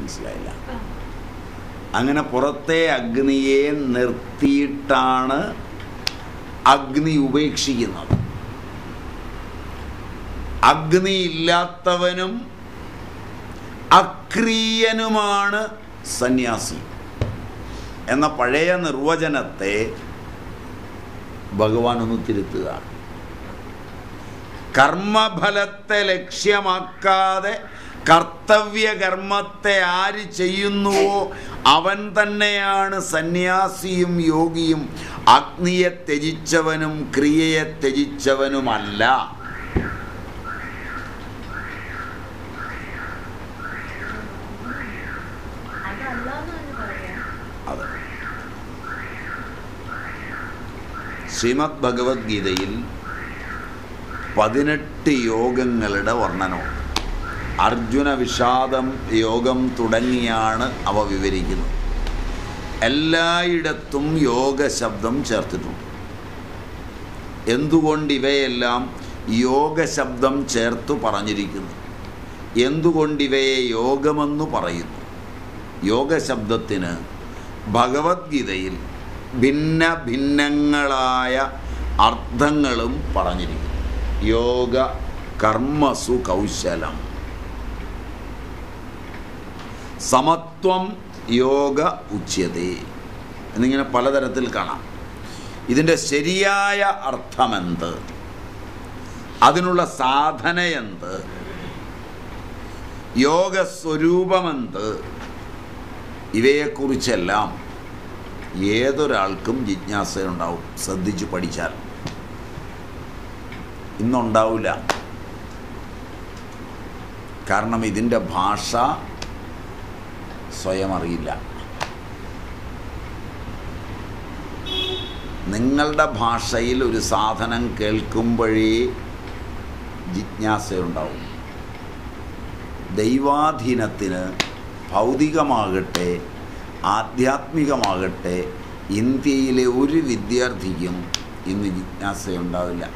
മനസ്സിലായില്ല അങ്ങനെ പുറത്തെ അഗ്നിയെ നിർത്തിയിട്ടാണ് അഗ്നി ഉപേക്ഷിക്കുന്നത് അഗ്നി ഇല്ലാത്തവനും അക്രിയനുമാണ് സന്യാസി എന്ന പഴയ നിർവചനത്തെ ഭഗവാൻ ഒന്ന് തിരുത്തുക കർമ്മഫലത്തെ ലക്ഷ്യമാക്കാതെ കർത്തവ്യകർമ്മത്തെ ആര് ചെയ്യുന്നുവോ അവൻ തന്നെയാണ് സന്യാസിയും യോഗിയും അഗ്നിയെ ത്യജിച്ചവനും ക്രിയയെ ത്യജിച്ചവനുമല്ല അതല്ലാന്ന് തന്നെ പറയാം അത് ശ്രീമദ് ഭഗവത്ഗീതയിൽ പതിനെട്ട് യോഗങ്ങളുടെ വർണ്ണനമുണ്ട് അർജുന വിഷാദം യോഗം തുടങ്ങിയാണ് അവ വിവരിക്കുന്നത് എല്ലായിടത്തും യോഗ ശബ്ദം ചേർത്തിട്ടുണ്ട് എന്തുകൊണ്ട് ഇവയെല്ലാം യോഗ ശബ്ദം ചേർത്തു പറഞ്ഞിരിക്കുന്നു എന്തുകൊണ്ട് ഇവയെ യോഗമെന്ന് പറയുന്നു യോഗ ശബ്ദത്തിന് ഭഗവത്ഗീതയിൽ ഭിന്ന ഭിന്നങ്ങളായ അർത്ഥങ്ങളും പറഞ്ഞിരിക്കുന്നു യോഗ കർമ്മസു കൗശലം സമത്വം യോഗ ഉച്യതേ എന്നിങ്ങനെ പലതരത്തിൽ കാണാം ഇതിൻ്റെ ശരിയായ അർത്ഥമെന്ത് അതിനുള്ള സാധനയെന്ത് യോഗ സ്വരൂപമെന്ത് ഇവയെക്കുറിച്ചെല്ലാം ഏതൊരാൾക്കും ജിജ്ഞാസയുണ്ടാവും ശ്രദ്ധിച്ചു പഠിച്ചാൽ ഇന്നുണ്ടാവില്ല കാരണം ഇതിൻ്റെ ഭാഷ സ്വയം അറിയില്ല നിങ്ങളുടെ ഭാഷയിൽ ഒരു സാധനം കേൾക്കുമ്പോഴേ ജിജ്ഞാസയുണ്ടാവും ദൈവാധീനത്തിന് ഭൗതികമാകട്ടെ ആധ്യാത്മികമാകട്ടെ ഇന്ത്യയിലെ ഒരു വിദ്യാർത്ഥിക്കും ഇന്ന് ജിജ്ഞാസയുണ്ടാവില്ല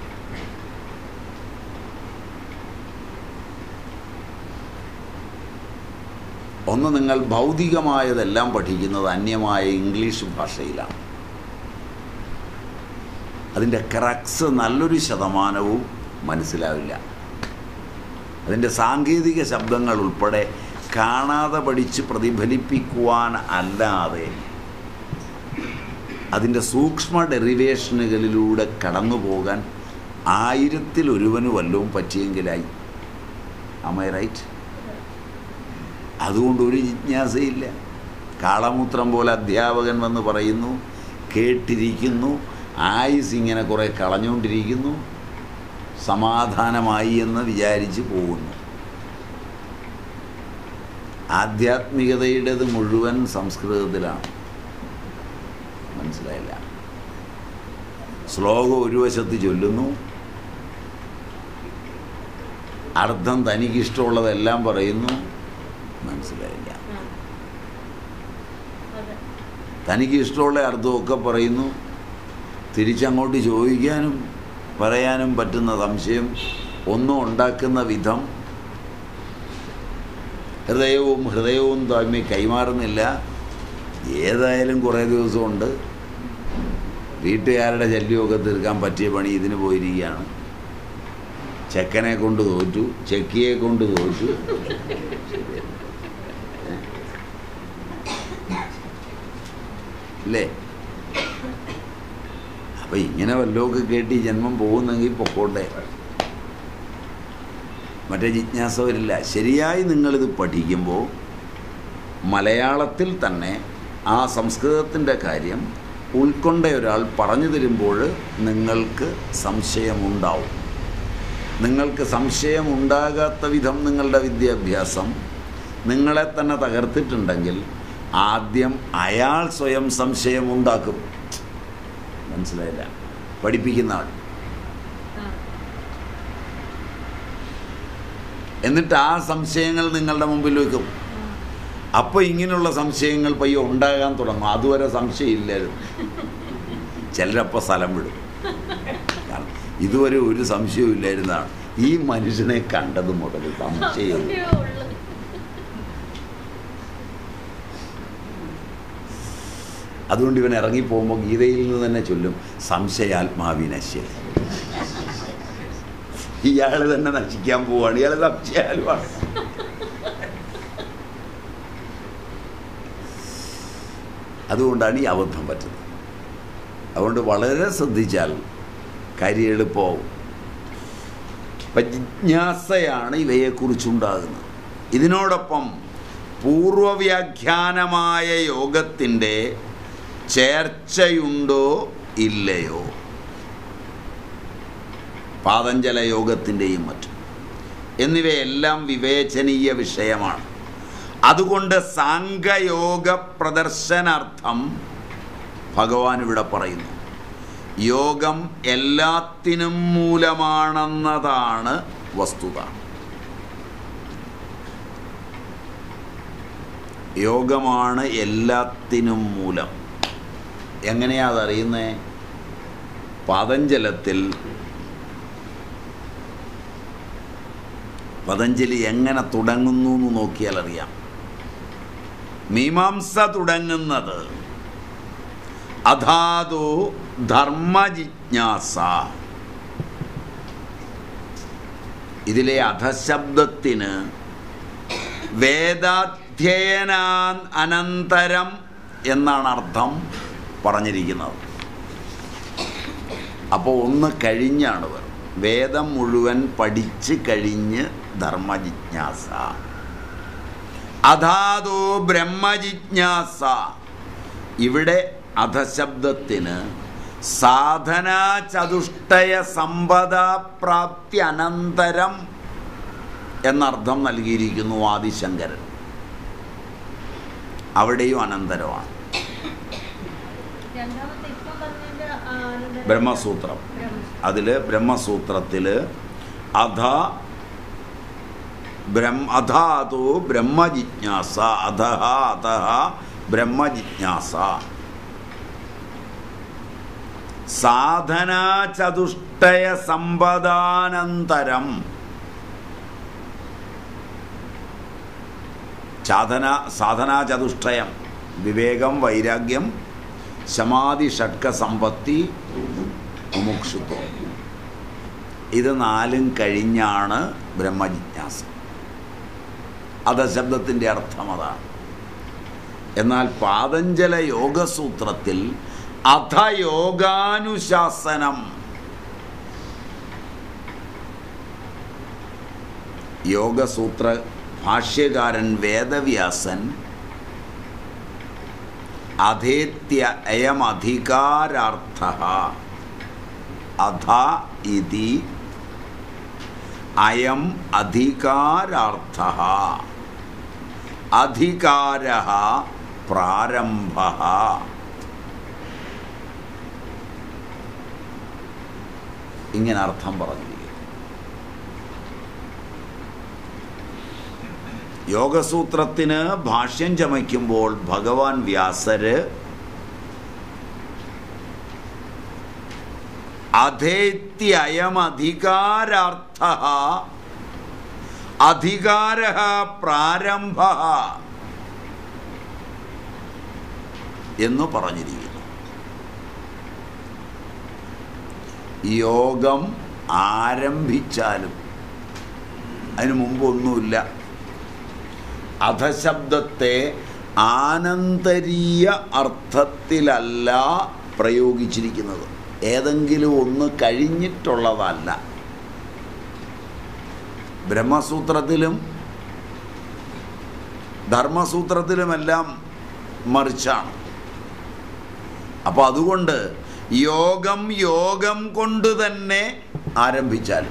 ഒന്ന് നിങ്ങൾ ഭൗതികമായതെല്ലാം പഠിക്കുന്നത് അന്യമായ ഇംഗ്ലീഷ് ഭാഷയിലാണ് അതിൻ്റെ ക്രക്സ് നല്ലൊരു ശതമാനവും മനസ്സിലാവില്ല അതിൻ്റെ സാങ്കേതിക ശബ്ദങ്ങൾ ഉൾപ്പെടെ കാണാതെ പഠിച്ച് പ്രതിഫലിപ്പിക്കുവാൻ അല്ലാതെ അതിൻ്റെ സൂക്ഷ്മ ഡെറിവേഷനുകളിലൂടെ കടന്നു പോകാൻ ആയിരത്തിൽ ഒരുവന് വല്ലവും പറ്റിയെങ്കിലായി അമൈ റൈറ്റ് അതുകൊണ്ട് ഒരു ജിജ്ഞാസയില്ല കാളമൂത്രം പോലെ അധ്യാപകൻ വന്ന് പറയുന്നു കേട്ടിരിക്കുന്നു ആയുസ് ഇങ്ങനെ കുറേ കളഞ്ഞുകൊണ്ടിരിക്കുന്നു സമാധാനമായി എന്ന് വിചാരിച്ച് പോകുന്നു ആധ്യാത്മികതയുടേത് മുഴുവൻ സംസ്കൃതത്തിലാണ് മനസ്സിലായില്ല ശ്ലോകം ഒരു വശത്ത് ചൊല്ലുന്നു അർത്ഥം തനിക്കിഷ്ടമുള്ളതെല്ലാം പറയുന്നു മനസ്സിലായില്ല ആ. അതെ തനിക്ക് ഇഷ്ടമുള്ള അർത്ഥമൊക്കെ പറയുന്നു തിരിച്ചങ്ങോട്ട് ചോദിക്കാനും പറയാനും പറ്റുന്ന സംശയം ഒന്നും ഉണ്ടാക്കുന്ന വിധം ഹൃദയവും ഹൃദയവും തമ്മിൽ കൈമാറുന്നില്ല ഏതായാലും കുറേ ദിവസമുണ്ട് വീട്ടുകാരുടെ ശല്യമൊക്കെ തീർക്കാൻ പറ്റിയ പണി ഇതിന് പോയിരിക്കുകയാണ് ചെക്കനെ കൊണ്ട് തോറ്റു ചെക്കിയെ കൊണ്ട് തോറ്റു അല്ലേ അപ്പൊ ഇങ്ങനെ വല്ലതൊക്കെ കേട്ട് ഈ ജന്മം പോകുന്നെങ്കിൽ പൊക്കോട്ടെ മറ്റേ ജിജ്ഞാസ വരില്ല ശരിയായി നിങ്ങളിത് പഠിക്കുമ്പോൾ മലയാളത്തിൽ തന്നെ ആ സംസ്കൃതത്തിൻ്റെ കാര്യം ഉൾക്കൊണ്ട ഒരാൾ പറഞ്ഞു തരുമ്പോൾ നിങ്ങൾക്ക് സംശയമുണ്ടാവും നിങ്ങൾക്ക് സംശയമുണ്ടാകാത്ത വിധം നിങ്ങളുടെ വിദ്യാഭ്യാസം നിങ്ങളെ തന്നെ തകർത്തിട്ടുണ്ടെങ്കിൽ ആദ്യം അയാൾ സ്വയം സംശയമുണ്ടാക്കും മനസ്സിലായില്ല പഠിപ്പിക്കുന്ന ആൾ ആ. എന്നിട്ട് ആ സംശയങ്ങൾ നിങ്ങളുടെ മുമ്പിൽ വെക്കും ആ. അപ്പോൾ ഇങ്ങനെയുള്ള സംശയങ്ങൾ പയ്യെ ഉണ്ടാകാൻ തുടങ്ങും അതുവരെ സംശയമില്ലായിരുന്നു ചിലരപ്പോൾ സ്ഥലം വിടും കാരണം ഇതുവരെ ഒരു സംശയവും ഇല്ലായിരുന്നതാണ് ഈ മനുഷ്യനെ കണ്ടത് മുതൽ സംശയം അയ്യോ, ഉള്ളു. അതുകൊണ്ട് ഇവൻ ഇറങ്ങിപ്പോകുമ്പോൾ ഗീതയിൽ നിന്ന് തന്നെ ചൊല്ലും സംശയാത്മാവിനശ്യ ഇയാൾ തന്നെ നശിക്കാൻ പോവാണ് ഇയാൾ സംശയാലുമാണ് അതുകൊണ്ടാണ് ഈ അബദ്ധം പറ്റുന്നത് അതുകൊണ്ട് വളരെ ശ്രദ്ധിച്ചാൽ കാര്യം എളുപ്പമാവും അപ്പം ജിജ്ഞാസയാണ് ഇവയെക്കുറിച്ചുണ്ടാകുന്നത് ഇതിനോടൊപ്പം പൂർവവ്യാഖ്യാനമായ യോഗത്തിൻ്റെ ചേർച്ചയുണ്ടോ ഇല്ലയോ പാതഞ്ജല യോഗത്തിൻ്റെയും മറ്റും എന്നിവയെല്ലാം വിവേചനീയ വിഷയമാണ് അതുകൊണ്ട് സാംഗയോഗ പ്രദർശനാർത്ഥം ഭഗവാൻ ഇവിടെ പറയുന്നു യോഗം എല്ലാത്തിനും മൂലമാണെന്നതാണ് വസ്തുത യോഗമാണ് എല്ലാത്തിനും മൂലം എങ്ങനെയാ അതറിയുന്നത് പതഞ്ജലത്തിൽ പതഞ്ജലി എങ്ങനെ തുടങ്ങുന്നു എന്ന് നോക്കിയാൽ അറിയാം മീമാംസ തുടങ്ങുന്നത് അധാതു ധർമ്മജിജ്ഞാസ ഇതിലെ അധശബ്ദത്തിന് വേദാധ്യയനാ അനന്തരം എന്നാണ് അർത്ഥം പറഞ്ഞിരിക്കുന്നത് അപ്പോൾ ഒന്ന് കഴിഞ്ഞാണ് വരും വേദം മുഴുവൻ പഠിച്ച് കഴിഞ്ഞ് ധർമ്മജിജ്ഞാസ അധാതോ ബ്രഹ്മജിജ്ഞാസ ഇവിടെ അധശബ്ദത്തിന് സാധനാ ചതുഷ്ടയ സമ്പദ പ്രാപ്തി അനന്തരം എന്നർത്ഥം നൽകിയിരിക്കുന്നു ആദിശങ്കരൻ അവിടെയും അനന്തരമാണ് രണ്ടാമത്തെ ഇപ്പം പറഞ്ഞതിന്റെ ആ, അനന്തരം- ബ്രഹ്മസൂത്രം ബ്രഹ്മസൂത്രം. അതിൽ ബ്രഹ്മസൂത്രത്തിൽ അധ ബ്രഹ്മ അധാതു ബ്രഹ്മജിജ്ഞാസ അധ അധ ബ്രഹ്മജിജ്ഞാസ സാധനാ ചതുഷ്ടയ സമ്പദാനന്തരം സാധന സാധനാ ചതുഷ്ടയം വിവേകം വൈരാഗ്യം ശമാധി ഷഡ്ക സമ്പത്തി മുമുക്ഷുത്വം ഇത് നാലും കഴിഞ്ഞാണ് ബ്രഹ്മജിജ്ഞാസ അധശബ്ദത്തിൻ്റെ അർത്ഥം അതാണ് എന്നാൽ പാതഞ്ജല യോഗസൂത്രത്തിൽ അധയോഗാനുശാസനം യോഗസൂത്ര ഭാഷ്യകാരൻ വേദവ്യാസൻ അധേത്യ അയമധികാരാർത്ഥ അധ ഇതി അയം അധികാരാർത്ഥ അധികാര പ്രാരംഭ ഇങ്ങനെ അർത്ഥം പറഞ്ഞിരിക്കുന്നു യോഗസൂത്രത്തിന് ഭാഷ്യം ചമയ്ക്കുമ്പോൾ ഭഗവാൻ വ്യാസര് അധേത്യയമധികാരാർത്ഥ അധികാര പ്രാരംഭ എന്ന് പറഞ്ഞിരിക്കുന്നു യോഗം ആരംഭിച്ചാലും അതിനു മുമ്പ് ഒന്നുമില്ല അധശബ്ദത്തെ ആനന്തരീയ അർത്ഥത്തിലല്ല പ്രയോഗിച്ചിരിക്കുന്നത് ഏതെങ്കിലും ഒന്ന് കഴിഞ്ഞിട്ടുള്ളതല്ല ബ്രഹ്മസൂത്രത്തിലും ധർമ്മസൂത്രത്തിലുമെല്ലാം മറിച്ചാണ് അപ്പോൾ അതുകൊണ്ട് യോഗം യോഗം കൊണ്ട് തന്നെ ആരംഭിച്ചാലും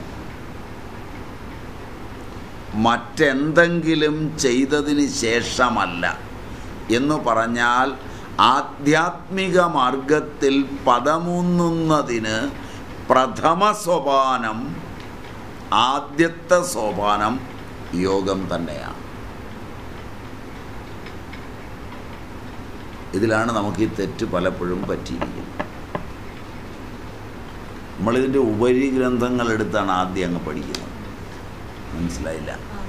മറ്റെന്തെങ്കിലും ചെയ്തതിന് ശേഷമല്ല എന്ന് പറഞ്ഞാൽ ആധ്യാത്മിക മാർഗത്തിൽ പദമൂന്നുന്നതിന് പ്രഥമ സോപാനം ആദ്യത്തെ സോപാനം യോഗം തന്നെയാണ് ഇതിലാണ് നമുക്ക് ഈ തെറ്റ് പലപ്പോഴും പറ്റിയിരിക്കുന്നത് നമ്മളിതിൻ്റെ ഉപരി ഗ്രന്ഥങ്ങൾ എടുത്താണ് ആദ്യം അങ്ങ് പഠിക്കുന്നത് മനസ്സിലായില്ല ആ.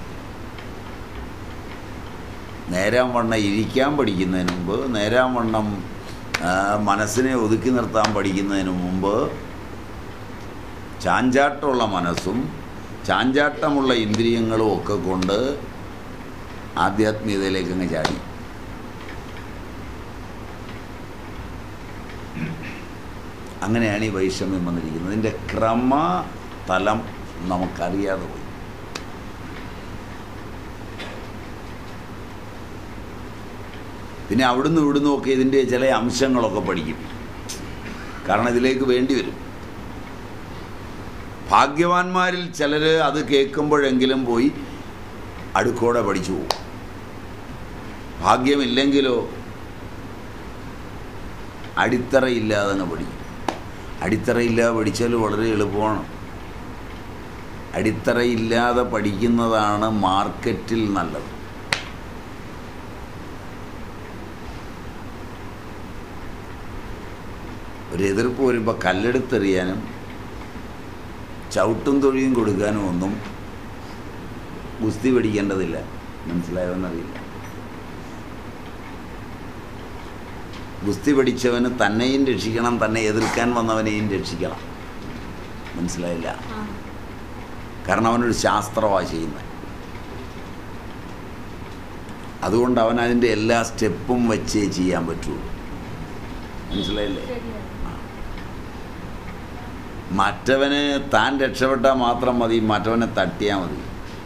നേരാം വണ്ണം ഇരിക്കാൻ പഠിക്കുന്നതിന് മുമ്പ് നേരാം വണ്ണം ആ, മനസ്സിനെ ഒതുക്കി നിർത്താൻ പഠിക്കുന്നതിന് മുമ്പ് ചാഞ്ചാട്ടമുള്ള മനസ്സും ചാഞ്ചാട്ടമുള്ള ഇന്ദ്രിയങ്ങളും ഒക്കെ കൊണ്ട് ആധ്യാത്മികതയിലേക്ക് അങ്ങ് ചാടി അങ്ങനെയാണ് ഈ വൈഷമ്യം വന്നിരിക്കുന്നത് ഇതിൻ്റെ ക്രമ തലം നമുക്കറിയാതെ പോയി പിന്നെ അവിടുന്ന് ഇവിടുന്ന് ഒക്കെ ഇതിൻ്റെ ചില അംശങ്ങളൊക്കെ പഠിക്കും കാരണം ഇതിലേക്ക് വേണ്ടി വരും ഭാഗ്യവാന്മാരിൽ ചിലർ അത് കേൾക്കുമ്പോഴെങ്കിലും പോയി അടുക്കോടെ പഠിച്ചു പോകും ഭാഗ്യമില്ലെങ്കിലോ അടിത്തറയില്ലാതെ അങ്ങ് പഠിക്കും അടിത്തറയില്ലാതെ പഠിച്ചാൽ വളരെ എളുപ്പമാണ് അടിത്തറയില്ലാതെ പഠിക്കുന്നതാണ് മാർക്കറ്റിൽ നല്ലത് ഒരു എതിർപ്പ് വരുമ്പോൾ കല്ലെടുത്തെറിയാനും ചവിട്ടും തൊഴിയും കൊടുക്കാനും ഒന്നും ഗുസ്തി പഠിക്കേണ്ടതില്ല മനസ്സിലായോന്നറിയില്ല ഗുസ്തി പഠിച്ചവന് തന്നെയും രക്ഷിക്കണം തന്നെ എതിർക്കാൻ വന്നവനെയും രക്ഷിക്കണം മനസ്സിലായില്ല ആ കാരണം അവനൊരു ശാസ്ത്രമാണ് ചെയ്യുന്നത് അതുകൊണ്ട് അവൻ അതിൻ്റെ എല്ലാ സ്റ്റെപ്പും വെച്ചേ ചെയ്യാൻ പറ്റുള്ളൂ മനസ്സിലായില്ലേ ശരിയാണ് മറ്റവന് താൻ രക്ഷപ്പെട്ടാൽ മാത്രം മതി മറ്റവനെ തട്ടിയാൽ മതി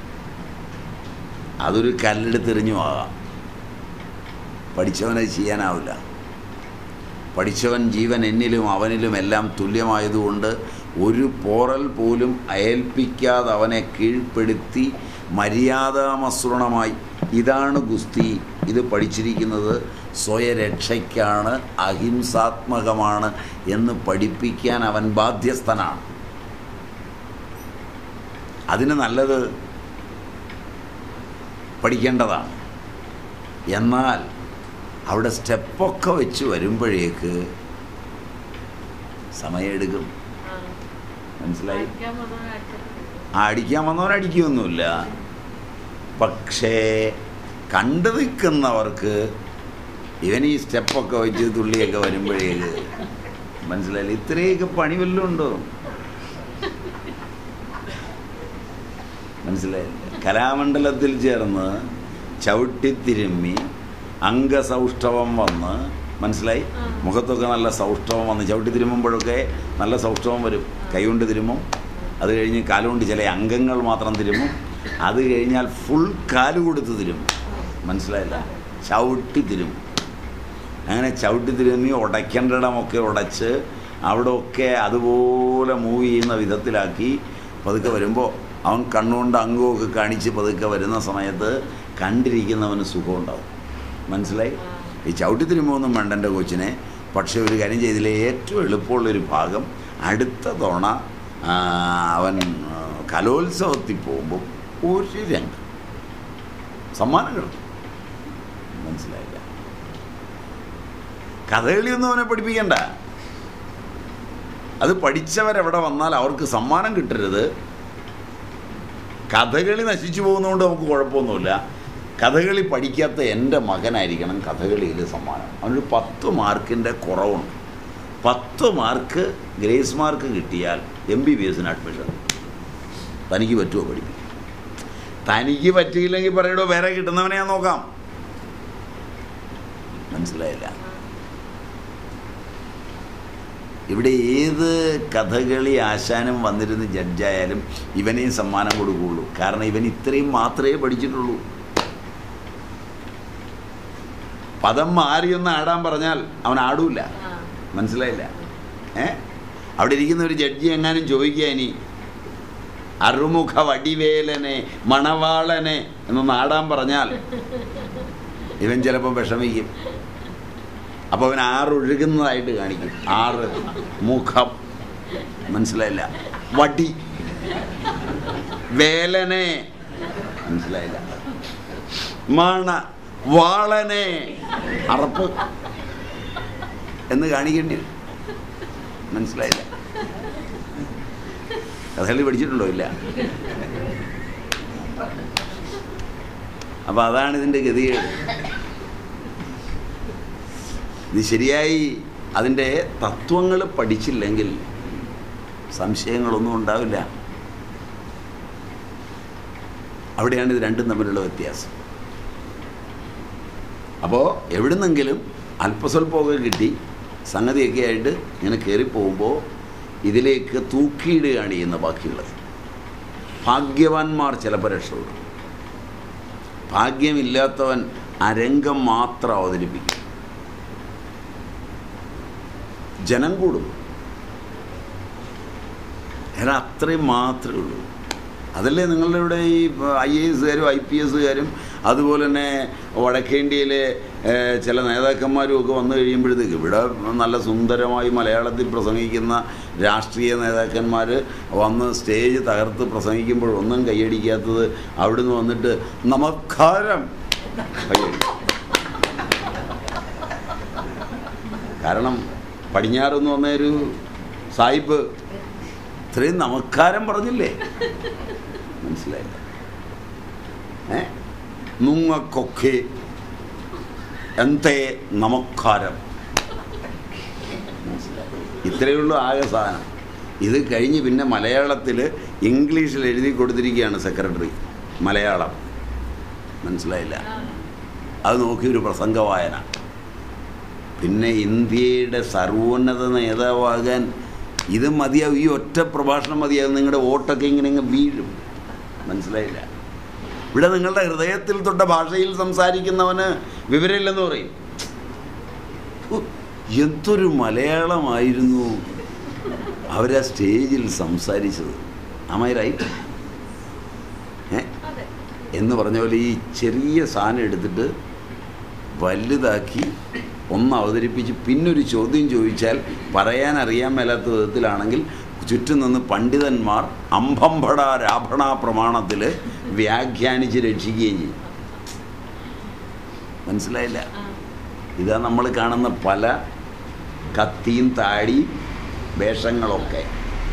അതൊരു കല്ലെടുത്തെറിഞ്ഞു ആകാം പഠിച്ചവനെ ചെയ്യാനാവില്ല പഠിച്ചവൻ ജീവൻ എന്നിലും അവനിലും എല്ലാം തുല്യമായതുകൊണ്ട് ഒരു പോറൽ പോലും അയൽപ്പിക്കാതെ അവനെ കീഴ്പ്പെടുത്തി മര്യാദാമസൃണമായി ഇതാണ് ഗുസ്തി ഇത് പഠിച്ചിരിക്കുന്നത് സ്വയരക്ഷയ്ക്കാണ് അഹിംസാത്മകമാണ് എന്ന് പഠിപ്പിക്കാൻ അവൻ ബാധ്യസ്ഥനാണ് അതിന് നല്ലത് പഠിക്കേണ്ടതാണ് എന്നാൽ അവിടെ സ്റ്റെപ്പൊക്കെ വെച്ച് വരുമ്പോഴേക്ക് സമയമെടുക്കും ആ മനസ്സിലായി അടിക്കാൻ വന്നവൻ അടിച്ചിട്ടുണ്ട്. ആ അടിക്കാൻ വന്നവൻ അടിക്കുകയൊന്നുമില്ല പക്ഷേ കണ്ടു നിൽക്കുന്നവർക്ക് ഇവൻ ഈ സ്റ്റെപ്പൊക്കെ വെച്ച് തുള്ളിയൊക്കെ വരുമ്പോഴേക്ക് മനസ്സിലായില്ല ഇത്രയൊക്കെ പണി വല്ലതും ഉണ്ടോ മനസ്സിലായില്ല കലാമണ്ഡലത്തിൽ ചേർന്ന് ചവിട്ടിത്തിരുമ്മി അംഗസൗഷ്ഠവം വന്ന് മനസ്സിലായി ആ. മുഖത്തൊക്കെ നല്ല സൗഷ്ഠവം വന്ന് ചവിട്ടി തിരുമ്മുമ്പോഴൊക്കെ നല്ല സൗഷ്ഠവം വരും കൈകൊണ്ട് തിരുമ്മും അത് കഴിഞ്ഞ് കാലുകൊണ്ട് ചില അംഗങ്ങൾ മാത്രം തിരുമ്മും അത് കഴിഞ്ഞാൽ ഫുൾ കാല് കൊടുത്ത് തിരുമ്മും മനസ്സിലായില്ല ചവിട്ടി തിരുമ്മും അങ്ങനെ ചവിട്ടി തിരുമ്മി ഉടയ്ക്കേണ്ടിടമൊക്കെ ഉടച്ച് അവിടെയൊക്കെ അതുപോലെ മൂവ് ചെയ്യുന്ന വിധത്തിലാക്കി പതുക്കെ വരുമ്പോൾ അവൻ കണ്ണുകൊണ്ട് അംഗമൊക്കെ കാണിച്ച് പതുക്കെ വരുന്ന സമയത്ത് കണ്ടിരിക്കുന്നവന് സുഖമുണ്ടാവും മനസ്സിലായി ആ. ഈ ചവിട്ടി തിരുമ്പൊന്നും വേണ്ട എൻ്റെ കൊച്ചിനെ പക്ഷേ ഒരു കാര്യം ചെയ്തില്ലേ ഏറ്റവും എളുപ്പമുള്ളൊരു ഭാഗം അടുത്ത തവണ ആ, അവൻ ആ, കലോത്സവത്തിൽ പോകുമ്പോൾ ഒരു രംഗം സമ്മാനം കിട്ടും മനസ്സിലായില്ല കഥകളിയൊന്നും അവനെ പഠിപ്പിക്കണ്ട അത് പഠിച്ചവരെവിടെ വന്നാൽ അവർക്ക് സമ്മാനം കിട്ടരുത് കഥകളി നശിച്ചു പോകുന്നതുകൊണ്ട് നമുക്ക് കുഴപ്പമൊന്നുമില്ല കഥകളി പഠിക്കാത്ത എൻ്റെ മകനായിരിക്കണം കഥകളിയിൽ സമ്മാനം അവനൊരു പത്ത് മാർക്കിൻ്റെ കുറവുണ്ട് പത്ത് മാർക്ക് ഗ്രേസ് മാർക്ക് കിട്ടിയാൽ എം ബി ബി എസിന് അഡ്മിഷൻ തനിക്ക് പറ്റുമോ പഠിപ്പിക്കും തനിക്ക് പറ്റിയില്ലെങ്കിൽ പറയടോ വേറെ കിട്ടുന്നവനെ ഞാൻ നോക്കാം മനസ്സിലായില്ല ഇവിടെ ഏത് കഥകളി ആശാനും വന്നിരുന്ന് ജഡ്ജായാലും ഇവനെയും സമ്മാനം കൊടുക്കുകയുള്ളൂ കാരണം ഇവൻ ഇത്രയും മാത്രമേ പഠിച്ചിട്ടുള്ളൂ പദം മാറിയൊന്ന് ആടാൻ പറഞ്ഞാൽ അവൻ ആടൂല ആ മനസ്സിലായില്ല ഏ അവിടെ ഇരിക്കുന്ന ഒരു ജഡ്ജി എങ്ങാനും ചോദിക്കുക ഇനി അറുമുഖ വടിവേലനെ മണവാളനെ എന്നൊന്ന് ആടാൻ പറഞ്ഞാൽ ഇവൻ ചിലപ്പോൾ വിഷമിക്കും അപ്പോൾ അവൻ ആറ് ഒഴുകുന്നതായിട്ട് കാണിക്കും ആറ് മുഖം മനസ്സിലായില്ല വടി വേലനെ മനസ്സിലായില്ല മണ വാളനെ അറപ്പ് എന്ന് കാണിക്കേണ്ടി വരും മനസ്സിലായില്ല കഥകളി പഠിച്ചിട്ടുണ്ടോ ഇല്ല അപ്പൊ അതാണ് ഇതിന്റെ ഗതികേട് ഇത് ശരിയായി അതിൻ്റെ തത്വങ്ങൾ പഠിച്ചില്ലെങ്കിൽ സംശയങ്ങളൊന്നും ഉണ്ടാവില്ല അവിടെയാണ് ഇത് രണ്ടും തമ്മിലുള്ള വ്യത്യാസം അപ്പോൾ എവിടുന്നെങ്കിലും അല്പസ്വല്പമൊക്കെ കിട്ടി സംഗതിയൊക്കെ ആയിട്ട് ഇങ്ങനെ കയറിപ്പോകുമ്പോൾ ഇതിലേക്ക് തൂക്കിയിടുകയാണ് ചെയ്യുന്ന ബാക്കിയുള്ളത് ഭാഗ്യവാന്മാർ ചിലപ്പോൾ രക്ഷപ്പെടും ഭാഗ്യമില്ലാത്തവൻ അരംഗം മാത്രം അവതരിപ്പിക്കും ജനം കൂടും കാരണം അത്രയും മാത്രമേ ഉള്ളൂ അതല്ലേ നിങ്ങളുടെ ഇവിടെ ഈ ഐ എ എസുകാരും ഐ പി എസുകാരും അതുപോലെ തന്നെ വടക്കേന്ത്യയിലെ ഏഹ്, ചില നേതാക്കന്മാരും ഒക്കെ വന്നു കഴിയുമ്പോഴത്തേക്ക് ഇവിടെ നല്ല സുന്ദരമായി മലയാളത്തിൽ പ്രസംഗിക്കുന്ന രാഷ്ട്രീയ നേതാക്കന്മാർ വന്ന് സ്റ്റേജ് തകർത്ത് പ്രസംഗിക്കുമ്പോഴൊന്നും കൈയടിക്കാത്തത് അവിടുന്ന് വന്നിട്ട് നമസ്കാരം കൈയടിക്കും കാരണം പടിഞ്ഞാറെന്ന് വന്ന ഒരു സായിപ്പ് ഇത്രയും നമസ്കാരം പറഞ്ഞില്ലേ മനസ്സിലായില്ല ഏ നുങ്ങക്കൊക്കെ എന്തേ നമസ്കാരം മനസ്സിലായി ഇത്രയുള്ളൂ ആകെ സാധനം ഇത് കഴിഞ്ഞ് പിന്നെ മലയാളത്തിൽ ഇംഗ്ലീഷിൽ എഴുതി കൊടുത്തിരിക്കുകയാണ് സെക്രട്ടറി മലയാളം മനസ്സിലായില്ല അത് നോക്കി ഒരു പ്രസംഗ വായന പിന്നെ ഇന്ത്യയുടെ സർവോന്നത നേതാവാകാൻ ഇത് മതിയാവും ഈ ഒറ്റ പ്രഭാഷണം മതിയാവും നിങ്ങളുടെ വോട്ടൊക്കെ ഇങ്ങനെ ഇങ്ങ് വീഴും മനസ്സിലായില്ല ഇവിടെ നിങ്ങളുടെ ഹൃദയത്തിൽ തൊട്ട ഭാഷയിൽ സംസാരിക്കുന്നവന് വിവരമില്ലെന്ന് പറയും ഉ, എന്തൊരു മലയാളമായിരുന്നു അവരാ സ്റ്റേജിൽ സംസാരിച്ചത് അമായി റൈറ്റ് ഏ അതെ എന്ന് പറഞ്ഞ പോലെ ഈ ചെറിയ സാധനം എടുത്തിട്ട് വലുതാക്കി ഒന്ന് അവതരിപ്പിച്ച് പിന്നൊരു ചോദ്യം ചോദിച്ചാൽ പറയാൻ അറിയാൻ മേലാത്ത വിധത്തിലാണെങ്കിൽ ചുറ്റും നിന്ന് പണ്ഡിതന്മാർ അംഭംഭട രാഭണ പ്രമാണത്തിൽ വ്യാഖ്യാനിച്ച് രക്ഷിക്കുകയും ചെയ്യും മനസ്സിലായില്ല ആ ഇതാ നമ്മൾ കാണുന്ന പല കത്തിയും താടിയും വേഷങ്ങളൊക്കെ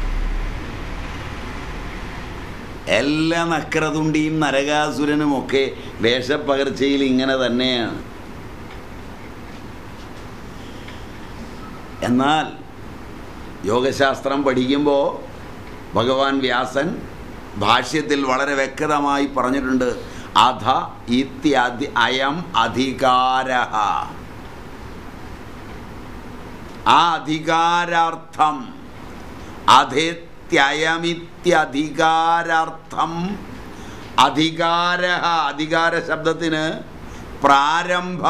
എല്ലാ നക്രതുണ്ടിയും നരകാസുരനുമൊക്കെ വേഷപ്പകർച്ചയിൽ ഇങ്ങനെ തന്നെയാണ് എന്നാൽ യോഗശാസ്ത്രം പഠിക്കുമ്പോൾ ഭഗവാൻ വ്യാസൻ ഭാഷ്യത്തിൽ വളരെ വ്യക്തമായി പറഞ്ഞിട്ടുണ്ട് അധ ഇത്യാദി അയം അധികാര ആ അധികാരാർത്ഥം അധേത്യയമിത്യധികാരാർത്ഥം അധികാര അധികാര ശബ്ദത്തിന് പ്രാരംഭ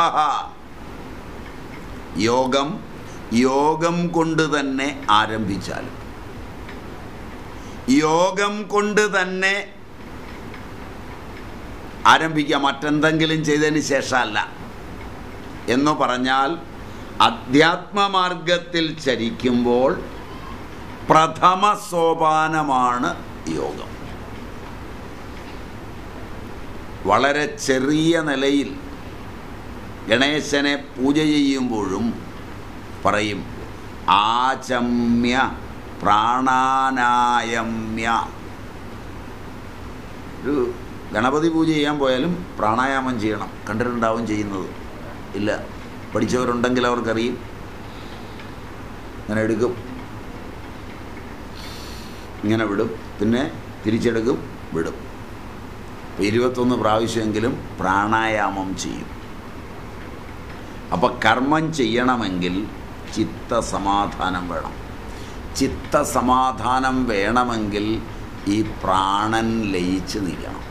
യോഗം യോഗം കൊണ്ട് തന്നെ ആരംഭിച്ചാലും യോഗം കൊണ്ട് തന്നെ ആരംഭിക്കുക മറ്റെന്തെങ്കിലും ചെയ്തതിന് ശേഷമല്ല എന്ന് പറഞ്ഞാൽ അധ്യാത്മമാർഗത്തിൽ ചരിക്കുമ്പോൾ പ്രഥമ സോപാനമാണ് യോഗം വളരെ ചെറിയ നിലയിൽ ഗണേശനെ പൂജ ചെയ്യുമ്പോഴും പറയും ആചമ്യ പ്രാണാനായമ്യ ഒരു ഗണപതി പൂജ ചെയ്യാൻ പോയാലും പ്രാണായാമം ചെയ്യണം കണ്ടിട്ടുണ്ടാവും ചെയ്യുന്നത് ഇല്ല പഠിച്ചവരുണ്ടെങ്കിൽ അവർക്കറിയും ഇങ്ങനെ എടുക്കും ഇങ്ങനെ വിടും പിന്നെ തിരിച്ചെടുക്കും വിടും അപ്പോൾ ഇരുപത്തൊന്ന് പ്രാവശ്യമെങ്കിലും പ്രാണായാമം ചെയ്യും അപ്പോൾ കർമ്മം ചെയ്യണമെങ്കിൽ ചിത്തസമാധാനം വേണം ചിത്തസമാധാനം വേണമെങ്കിൽ ഈ പ്രാണൻ ലയിച്ച് നിൽക്കണം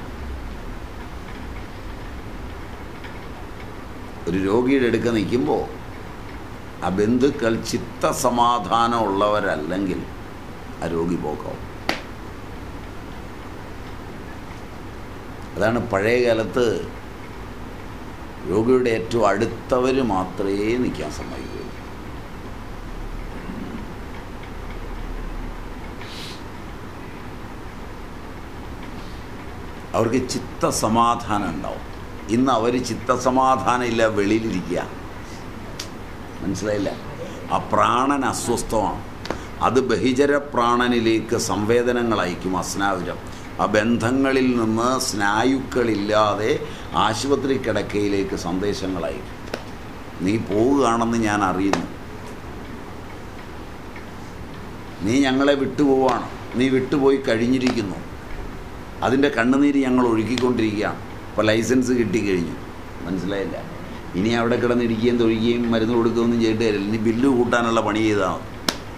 ഒരു രോഗിയുടെ അടുക്ക നിൽക്കുമ്പോൾ ആ ബന്ധുക്കൾ ചിത്തസമാധാനം ഉള്ളവരല്ലെങ്കിൽ ആ രോഗി പോക്കാവും അതാണ് പഴയ കാലത്ത് രോഗിയുടെ ഏറ്റവും അടുത്തവർ മാത്രമേ നിൽക്കാൻ സമ്മതിക്കുകയുള്ളൂ അവർക്ക് ചിത്തസമാധാനം ഉണ്ടാവും ഇന്ന് അവർ ചിത്തസമാധാനം ഇല്ല വെളിയിലിരിക്കുക മനസ്സിലായില്ല ആ പ്രാണൻ അസ്വസ്ഥമാണ് അത് ബഹിചര പ്രാണനിലേക്ക് സംവേദനങ്ങൾ അയക്കും അസ്നാവിരം ആ ബന്ധങ്ങളിൽ നിന്ന് സ്നായുക്കളില്ലാതെ ആശുപത്രി കിടക്കയിലേക്ക് സന്ദേശങ്ങൾ അയക്കും നീ പോവുകയാണെന്ന് ഞാൻ അറിയുന്നു നീ ഞങ്ങളെ വിട്ടുപോവാണ് നീ വിട്ടുപോയി കഴിഞ്ഞിരിക്കുന്നു അതിൻ്റെ കണ്ണുനീര് ഞങ്ങൾ ഒഴുക്കിക്കൊണ്ടിരിക്കുകയാണ് ഇപ്പോൾ ലൈസൻസ് കിട്ടിക്കഴിഞ്ഞു മനസ്സിലായില്ല ഇനി അവിടെ കിടന്നിരിക്കുകയും തൊഴിക്കുകയും മരുന്ന് കൊടുക്കുകയൊന്നും ചെയ്തിട്ട് കാര്യമില്ല ഇനി ബില്ല് കൂട്ടാനുള്ള പണി ചെയ്താൽ മതി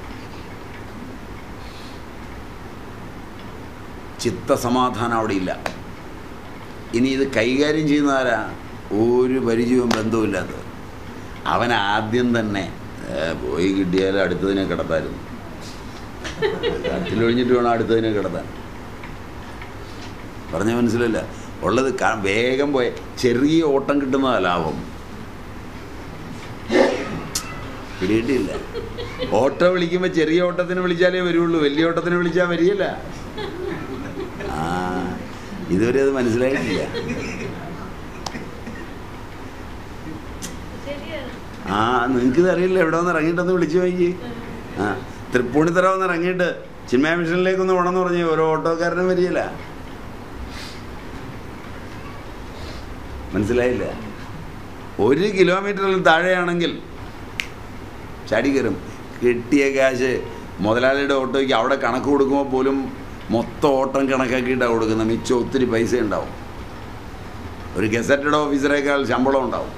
ചിത്തസമാധാനം അവിടെ ഇല്ല ഇനി ഇത് കൈകാര്യം ചെയ്യുന്നതാരാ ഒരു പരിചയവും ബന്ധവുമില്ലാത്തത് അവൻ ആദ്യം തന്നെ "ഏ, പോയി കിട്ടിയാൽ അടുത്തതിനെ കിടത്തായിരുന്നു കട്ടിലൊഴിഞ്ഞിട്ട് വേണം അടുത്തതിനെ കിടത്താൻ പറഞ്ഞ മനസ്സിലല്ല ഉള്ളത് കാ- വേഗം പോയ ചെറിയ ഓട്ടം കിട്ടുന്നതാ ലാഭം പിടികിട്ടിയില്ല ഓട്ടോ വിളിക്കുമ്പോൾ ചെറിയ ഓട്ടത്തിന് വിളിച്ചാലേ വരുള്ളൂ വലിയ ഓട്ടത്തിന് വിളിച്ചാൽ വരികയില്ല ആ ഇതുവരെ അത് മനസ്സിലായിട്ടില്ല ശരിയാണ് ആ നിങ്ങൾക്കിത് അറിയില്ല എവിടെ ഒന്ന് ഇറങ്ങിയിട്ടൊന്ന് വിളിച്ചു നോക്കി ആ തൃപ്പൂണിത്തറ ഒന്ന് ഇറങ്ങിയിട്ട് ചിന്മയ മിഷനിലേക്കൊന്ന് പോകണമെന്ന് പറഞ്ഞ് ഓരോ ഓട്ടോക്കാരനും വരികയില്ല മനസ്സിലായില്ല ഒരു കിലോമീറ്ററിൽ താഴെയാണെങ്കിൽ ചാടി കയറും കിട്ടിയ കാശ് മുതലാളിയുടെ ഓട്ടോയ്ക്ക് അവിടെ കണക്ക് കൊടുക്കുമ്പോൾ പോലും മൊത്തം ഓട്ടം കണക്കാക്കിയിട്ടാണ് കൊടുക്കുന്നത് മിച്ചം ഒത്തിരി പൈസ ഉണ്ടാവും ഒരു ഗസറ്റഡ് ഓഫീസറേക്കാൾ ശമ്പളം ഉണ്ടാവും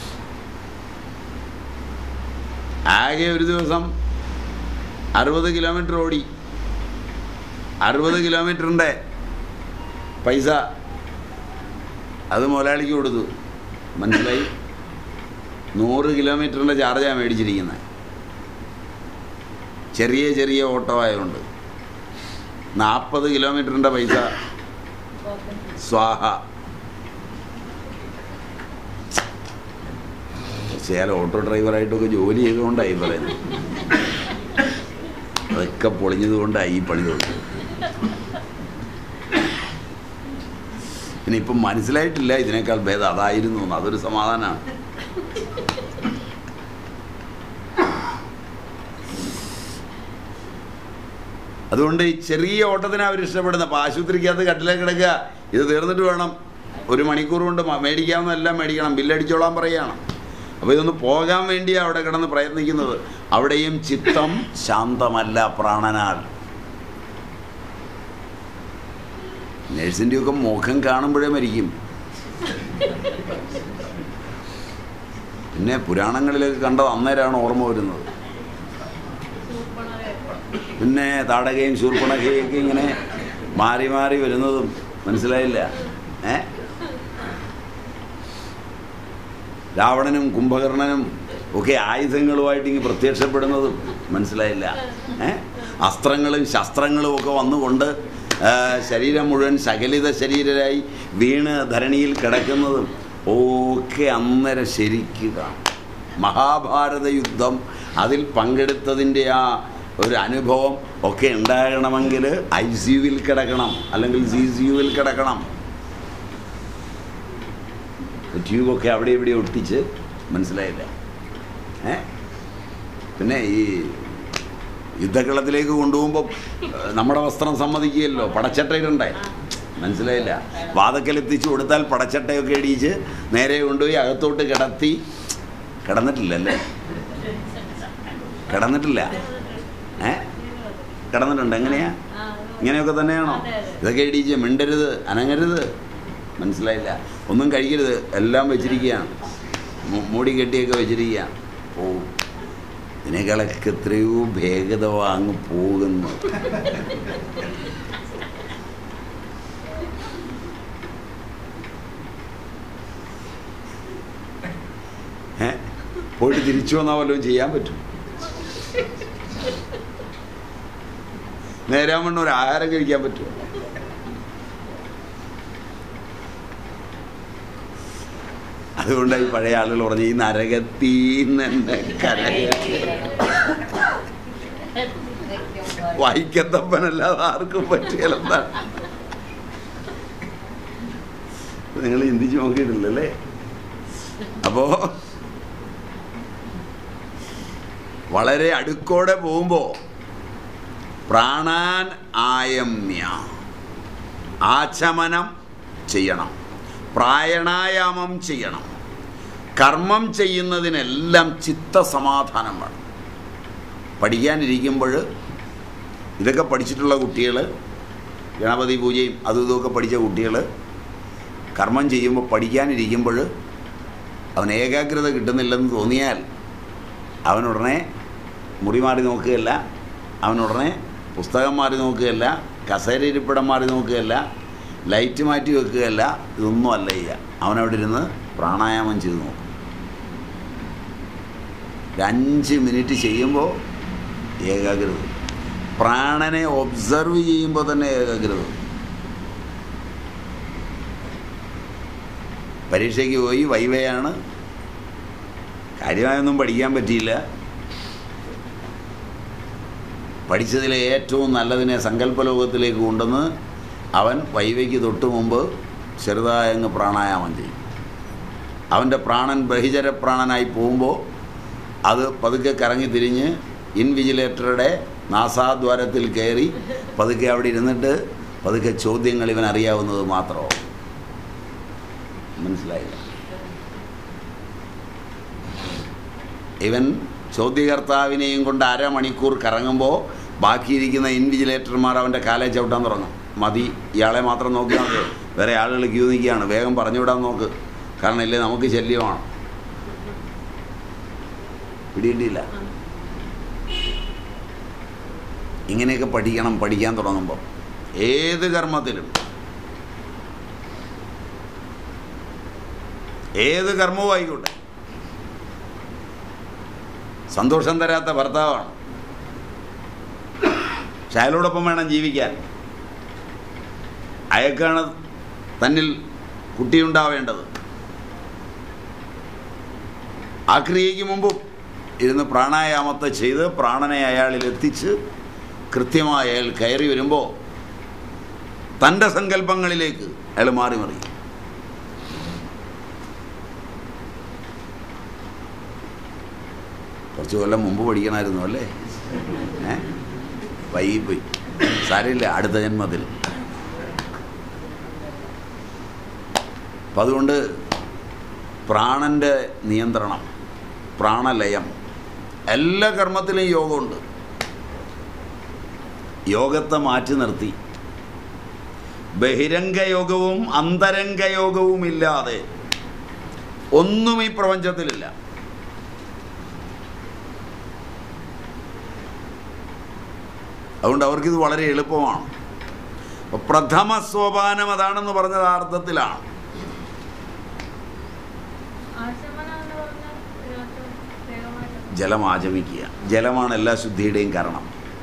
ആകെ ഒരു ദിവസം അറുപത് കിലോമീറ്റർ ഓടി അറുപത് കിലോമീറ്ററിൻ്റെ പൈസ അത് മുതലാളിക്ക് കൊടുത്തു മനസ്സിലായി നൂറ് കിലോമീറ്ററിൻ്റെ ചാർജാണ് മേടിച്ചിരിക്കുന്നത് ചെറിയ ചെറിയ ഓട്ടോ ആയതുകൊണ്ട് നാൽപ്പത് കിലോമീറ്ററിൻ്റെ പൈസ ഓക്കെ സ്വാഹ പക്ഷേ അയാൾ ഓട്ടോ ഡ്രൈവറായിട്ടൊക്കെ ജോലി ചെയ്തുകൊണ്ടായി പറയുന്നത് അതൊക്കെ പൊളിഞ്ഞതുകൊണ്ടായി ഈ പണി തൊട്ടു പിന്നെ ഇപ്പം മനസ്സിലായിട്ടില്ല ഇതിനേക്കാൾ ഭേദം അതായിരുന്നു എന്ന്. അതൊരു സമാധാനമാണ് അതുകൊണ്ട് ഈ ചെറിയ ഓട്ടത്തിന് അവർ ഇഷ്ടപ്പെടുന്നത് അപ്പോൾ ആശുപത്രിക്കകത്ത് കട്ടിലേക്ക് കിടക്കുക ഇത് തീർന്നിട്ട് വേണം ഒരു മണിക്കൂർ കൊണ്ട് മ- മേടിക്കാവുന്നതെല്ലാം മേടിക്കണം ബില്ലടിച്ചോളാൻ പറയുകയാണ് അപ്പോൾ ഇതൊന്ന് പോകാൻ വേണ്ടിയാണ് അവിടെ കിടന്ന് പ്രയത്നിക്കുന്നത് അവിടെയും ചിത്തം ശാന്തമല്ല പ്രാണനാൽ നഴ്സിൻ്റെയൊക്കെ മുഖം കാണുമ്പോഴേ മരിക്കും പിന്നെ പുരാണങ്ങളിലൊക്കെ കണ്ടത് അന്നേരമാണ് ഓർമ്മ വരുന്നത് സൂപ്പണായ പിന്നെ താടകയും ശൂർപ്പണഖയൊക്കെ ഇങ്ങനെ മാറി മാറി വരുന്നതും മനസ്സിലായില്ല ഏ രാവണനും കുംഭകർണനും ഒക്കെ ആയുധങ്ങളുമായിട്ട് ഇങ്ങനെ പ്രത്യക്ഷപ്പെടുന്നതും മനസ്സിലായില്ല ഏ അസ്ത്രങ്ങളും ശസ്ത്രങ്ങളും ഒക്കെ വന്നുകൊണ്ട് ആ, ശരീരം മുഴുവൻ സകലിത ശരീരരായി വീണ് ധരണിയിൽ കിടക്കുന്നതും ഒക്കെ അന്നേരം ശരിക്ക് കാണും മഹാഭാരത യുദ്ധം അതിൽ പങ്കെടുത്തതിൻ്റെ ആ ഒരു അനുഭവം ഒക്കെ ഉണ്ടാകണമെങ്കിൽ ഐ സി യുവിൽ കിടക്കണം അല്ലെങ്കിൽ സി സി യുവിൽ കിടക്കണം ട്യൂബൊക്കെ അവിടെ ഇവിടെ ഒട്ടിച്ച് മനസ്സിലായില്ല ഏ പിന്നെ ഈ യുദ്ധക്കളത്തിലേക്ക് കൊണ്ടുപോകുമ്പോൾ നമ്മുടെ വസ്ത്രം സമ്മതിക്കുകയല്ലോ പടച്ചട്ടയിടണ്ടേ മനസ്സിലായില്ല വാതക്കലെത്തിച്ച് കൊടുത്താൽ പടച്ചട്ടയൊക്കെ ഇടിച്ച് നേരെ കൊണ്ടുപോയി അകത്തോട്ട് കിടത്തി കിടന്നിട്ടില്ലല്ലേ കിടന്നിട്ടില്ല ഏ കിടന്നിട്ടുണ്ട് എങ്ങനെയാ ആ, ഇങ്ങനെയൊക്കെ തന്നെയാണോ അതെ, അതെ. ഇതൊക്കെ ഇടിച്ച് മിണ്ടരുത് അനങ്ങരുത് മനസ്സിലായില്ല ഒന്നും കഴിക്കരുത് എല്ലാം വെച്ചിരിക്കുകയാണ് മു- മൂടി കെട്ടിയൊക്കെ വെച്ചിരിക്കുകയാണ് ഓ ഇതിനേക്കാളൊക്കെ എത്രയോ ഭേഗത അങ്ങ് പോകുന്നു ഏ പോയിട്ട് തിരിച്ചു വന്നാൽ വല്ലതും ചെയ്യാൻ പറ്റും നേരാമണ്ണം ഒരു ആഹാരം കഴിക്കാൻ പറ്റുമോ അതുകൊണ്ടായി പഴയ ആളുകൾ പറഞ്ഞു ഈ നരകത്തീന്ന് എന്നെ കരയ വായിക്കത്തപ്പനല്ലാതെ ആർക്കും പറ്റിയാലെന്താണ് നിങ്ങൾ ചിന്തിച്ച് നോക്കിയിട്ടില്ലല്ലേ അപ്പോ വളരെ അടുക്കോടെ പോകുമ്പോ പ്രാണാൻ ആയമ്യ ആചമനം ചെയ്യണം പ്രായണായാമം ചെയ്യണം കർമ്മം ചെയ്യുന്നതിനെല്ലാം ചിത്തസമാധാനം വേണം പഠിക്കാനിരിക്കുമ്പോൾ ഇതൊക്കെ പഠിച്ചിട്ടുള്ള കുട്ടികൾ ഗണപതി പൂജയും അതും ഇതുമൊക്കെ പഠിച്ച കുട്ടികൾ കർമ്മം ചെയ്യുമ്പോൾ പഠിക്കാനിരിക്കുമ്പോൾ അവൻ ഏകാഗ്രത കിട്ടുന്നില്ലെന്ന് തോന്നിയാൽ അവനുടനെ മുറി മാറി നോക്കുകയല്ല അവനുടനെ പുസ്തകം മാറി നോക്കുകയല്ല കസേര ഇരിപ്പിടം മാറി നോക്കുകയല്ല ലൈറ്റ് മാറ്റി വെക്കുകയല്ല ഇതൊന്നും അല്ല ചെയ്യുക അവനവിടെ ഇരുന്ന് പ്രാണായാമം ചെയ്ത് നോക്കും ഒരു അഞ്ച് മിനിറ്റ് ചെയ്യുമ്പോൾ ഏകാഗ്രത പ്രാണനെ ഒബ്സർവ് ചെയ്യുമ്പോൾ തന്നെ ഏകാഗ്രത പരീക്ഷയ്ക്ക് പോയി വൈവയാണ് കാര്യമായൊന്നും പഠിക്കാൻ പറ്റിയില്ല പഠിച്ചതിലെ ഏറ്റവും നല്ലതിനെ സങ്കല്പലോകത്തിലേക്ക് കൊണ്ടുവന്ന് അവൻ വൈവയ്ക്ക് തൊട്ട് മുമ്പ് ചെറുതായ അങ്ങ് പ്രാണായാമം ചെയ്യും അവൻ്റെ പ്രാണൻ ബഹിചര പ്രാണനായി പോകുമ്പോൾ അത് പതുക്കെ കറങ്ങി തിരിഞ്ഞ് ഇൻവിജിലേറ്ററുടെ നാസാദ്വാരത്തിൽ കയറി പതുക്കെ അവിടെ ഇരുന്നിട്ട് പതുക്കെ ചോദ്യങ്ങൾ ഇവൻ അറിയാവുന്നത് മാത്രമോ മനസ്സിലായില്ല ഇവൻ ചോദ്യകർത്താവിനെയും കൊണ്ട് അരമണിക്കൂർ കറങ്ങുമ്പോൾ ബാക്കിയിരിക്കുന്ന ഇൻവിജിലേറ്റർമാർ അവൻ്റെ കാലെ ചവിട്ടാൻ തുടങ്ങും മതി ഇയാളെ മാത്രം നോക്കിയാൽ മതി വേറെ ആളുകൾ ക്യൂ നിൽക്കുകയാണ് വേഗം പറഞ്ഞു വിടാൻ നോക്ക് കാരണം ഇല്ലേ നമുക്ക് ശല്യമാണ് പിടിയിട്ടില്ല ഇങ്ങനെയൊക്കെ പഠിക്കണം പഠിക്കാൻ തുടങ്ങുമ്പോൾ ഏത് കർമ്മത്തിലും ഏത് കർമ്മവും ആയിക്കോട്ടെ സന്തോഷം തരാത്ത ഭർത്താവാണ് പക്ഷെ അയാളോടൊപ്പം വേണം ജീവിക്കാൻ അയാൾക്കാണ് തന്നിൽ കുട്ടിയുണ്ടാവേണ്ടത് ആ ക്രിയയ്ക്ക് മുമ്പും ഇരുന്ന് പ്രാണായാമത്തെ ചെയ്ത് പ്രാണനെ അയാളിൽ എത്തിച്ച് കൃത്യമായി അയാൾ കയറി വരുമ്പോൾ തൻ്റെ സങ്കല്പങ്ങളിലേക്ക് അയാൾ മാറി മറിയും കുറച്ച് കൊല്ലം മുമ്പ് പഠിക്കണമായിരുന്നു അല്ലേ ഏ വൈകിപ്പോയി സാരമില്ല അടുത്ത ജന്മത്തിൽ അപ്പം അതുകൊണ്ട് പ്രാണൻ്റെ നിയന്ത്രണം പ്രാണലയം എല്ലാ കർമ്മത്തിലും യോഗമുണ്ട് യോഗത്തെ മാറ്റി നിർത്തി ബഹിരംഗ യോഗവും അന്തരംഗ യോഗവും ഇല്ലാതെ ഒന്നും ഈ പ്രപഞ്ചത്തിലില്ല അതുകൊണ്ട് അവർക്കിത് വളരെ എളുപ്പമാണ് അപ്പോൾ പ്രഥമ സോപാനം അതാണെന്ന് പറഞ്ഞത് ആ അർത്ഥത്തിലാണ് ആശമനം എന്ന് പറഞ്ഞാൽ ഇതിനകത്ത് പ്രത്യേകമായിട്ട് ജലം ആചമിക്കുക ജലമാണ് എല്ലാ ശുദ്ധിയുടെയും കാരണം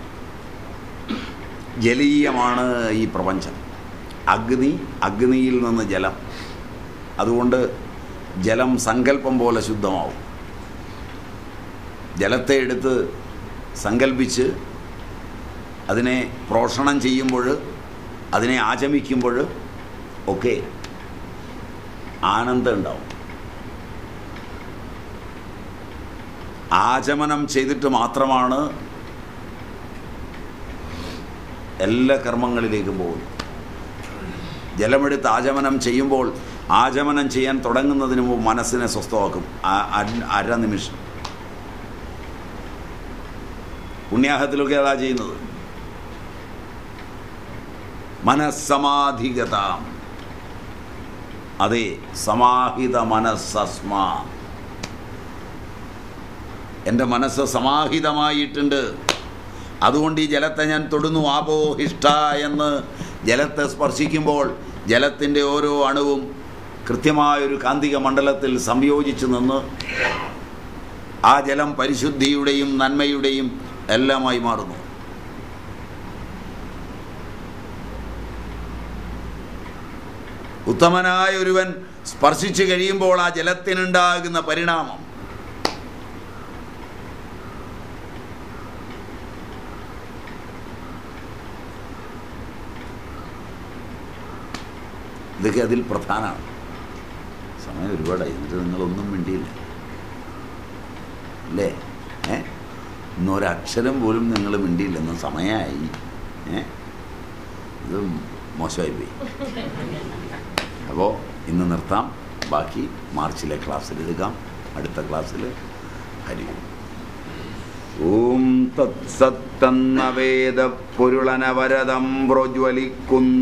ജലീയമാണ് ഈ പ്രപഞ്ചം അഗ്നി അഗ്നിയിൽ നിന്ന് ജലം അതുകൊണ്ട് ജലം സങ്കല്പം പോലെ ശുദ്ധമാവും ജലത്തെ എടുത്ത് സങ്കല്പിച്ച് അതിനെ പ്രോഷണം ചെയ്യുമ്പോൾ അതിനെ ആചമിക്കുമ്പോൾ ഒക്കെ ആനന്ദം ഉണ്ടാവും ആചമനം ചെയ്തിട്ട് മാത്രമാണ് എല്ലാ കർമ്മങ്ങളിലേക്കും പോകുന്നത് ജലമെടുത്ത് ആചമനം ചെയ്യുമ്പോൾ ആചമനം ചെയ്യാൻ തുടങ്ങുന്നതിന് മുമ്പ് മനസ്സിനെ സ്വസ്ഥമാക്കും ആ- അര- അരനിമിഷം പുണ്യാഹത്തിലൊക്കെ അതാ ചെയ്യുന്നത് മനസ്സമാധിഗത അതെ സമാഹിത മനസ്സസ്മാ എൻ്റെ മനസ്സ് സമാഹിതമായിട്ടുണ്ട് അതുകൊണ്ട് ഈ ജലത്തെ ഞാൻ തൊടുന്നു ആപോഹിഷ്ട എന്ന് ജലത്തെ സ്പർശിക്കുമ്പോൾ ജലത്തിൻ്റെ ഓരോ അണുവും കൃത്യമായൊരു കാന്തിക മണ്ഡലത്തിൽ സംയോജിച്ചു നിന്ന് ആ ജലം പരിശുദ്ധിയുടെയും നന്മയുടെയും എല്ലാമായി മാറുന്നു ഉത്തമനായ ഒരുവൻ സ്പർശിച്ചു കഴിയുമ്പോൾ ആ ജലത്തിനുണ്ടാകുന്ന പരിണാമം ഇതൊക്കെ അതിൽ പ്രധാനമാണ് സമയം ഒരുപാടായി എന്നിട്ട് നിങ്ങളൊന്നും മിണ്ടിയില്ല അല്ലേ ഏ ഇന്നൊരക്ഷരം പോലും നിങ്ങൾ മിണ്ടിയില്ലെന്ന് സമയമായി ഏ ഇത് മോശമായിപ്പോയി അപ്പോൾ ഇന്ന് നിർത്താം ബാക്കി മാർച്ചിലെ ക്ലാസ്സിൽ എടുക്കാം അടുത്ത ക്ലാസ്സിൽ ഹരി ഓം തത്സത്തെന്ന വേദപ്പൊരുളനവരതം പ്രോജ്വലിക്കുന്ന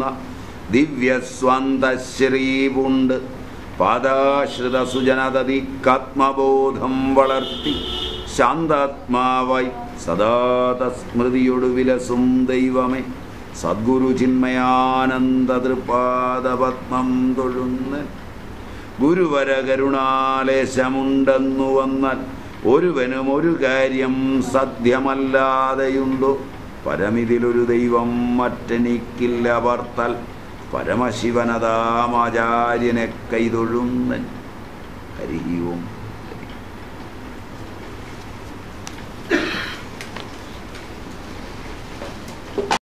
ദിവ്യസ്വന്തശ്രീപുണ്ട് പാദാശ്രിത സുജനതതിക്കാത്മബോധം വളർത്തി ശാന്താത്മാവായി സദാ സ്മൃതിയൊടു വിലസും ദൈവമേ സദ്ഗുരു ചിന്മയാനന്ദ തൃപാദപത്മം തൊഴുന്ന് ഗുരുവര കരുണാലേശമുണ്ടെന്നു വന്നാൽ ഒരുവനും ഒരു കാര്യം സത്യമല്ലാതെയുണ്ടോ പരമിതിലൊരു ദൈവം മറ്റെനിക്കില്ല വർത്തൽ പരമശിവനതാമാചാര്യനെ കൈതൊഴുന്നൻ ഹരി ഓം